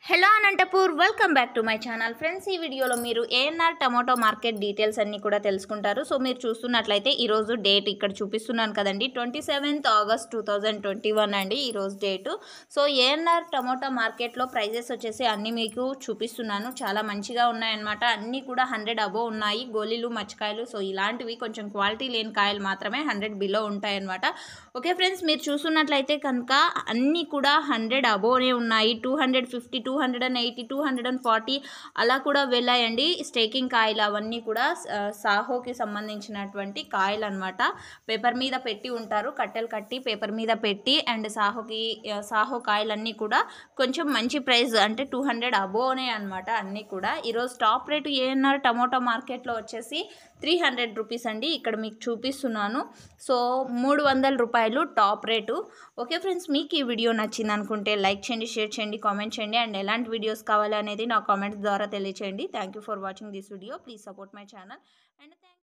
hello Anantapur welcome back to my channel friends ఈ వీడియోలో మీరు ఏఎన్ఆర్ టమాటో మార్కెట్ డీటెయిల్స్ అన్నీ కూడా తెలుసుకుంటారు సో మీరు చూస్తున్నట్లయితే ఈరోజు డేట్ ఇక్కడ చూపిస్తున్నాను కదండి twenty seventh August two thousand twenty one అండి ఈరోజు డేటు సో ఏఎన్ఆర్ టమాటో మార్కెట్లో ప్రైజెస్ వచ్చేసి అన్నీ మీకు చూపిస్తున్నాను చాలా మంచిగా ఉన్నాయన్నమాట అన్నీ కూడా హండ్రెడ్ అబోవ్ ఉన్నాయి గోళీలు మచ్చకాయలు సో ఇలాంటివి కొంచెం క్వాలిటీ లేని కాయలు మాత్రమే హండ్రెడ్ బిలో ఉంటాయన్నమాట ఓకే ఫ్రెండ్స్ మీరు చూస్తున్నట్లయితే కనుక అన్నీ కూడా హండ్రెడ్ అబోవ్నే ఉన్నాయి two hundred fifty two hundred and eighty two hundred and forty అలా కూడా వెళ్ళాయండి స్టేకింగ్ కాయలు అవన్నీ కూడా ఆ, సాహోకి సంబంధించినటువంటి కాయలు అనమాట పేపర్ మీద పెట్టి ఉంటారు కట్టెలు కట్టి పేపర్ మీద పెట్టి అండ్ సాహోకి ఆ, సాహో కాయలన్నీ కూడా కొంచెం మంచి ప్రైస్ అంటే టూ హండ్రెడ్ అబోనే అనమాట అన్నీ కూడా ఈరోజు టాప్ రేటు ఏఎన్ఆర్ టమోటా మార్కెట్లో వచ్చేసి త్రీ హండ్రెడ్ రూపీస్ అండి ఇక్కడ మీకు చూపిస్తున్నాను సో మూడు వందల రూపాయలు టాప్ రేటు ఓకే ఫ్రెండ్స్ మీకు ఈ వీడియో నచ్చింది అనుకుంటే లైక్ చేయండి షేర్ చేయండి కామెంట్ చేయండి అండ్ ఎలాంటి వీడియోస్ కావాలి అనేది నా కామెంట్స్ ద్వారా తెలియచేయండి thank you for watching this video please support my channel and thank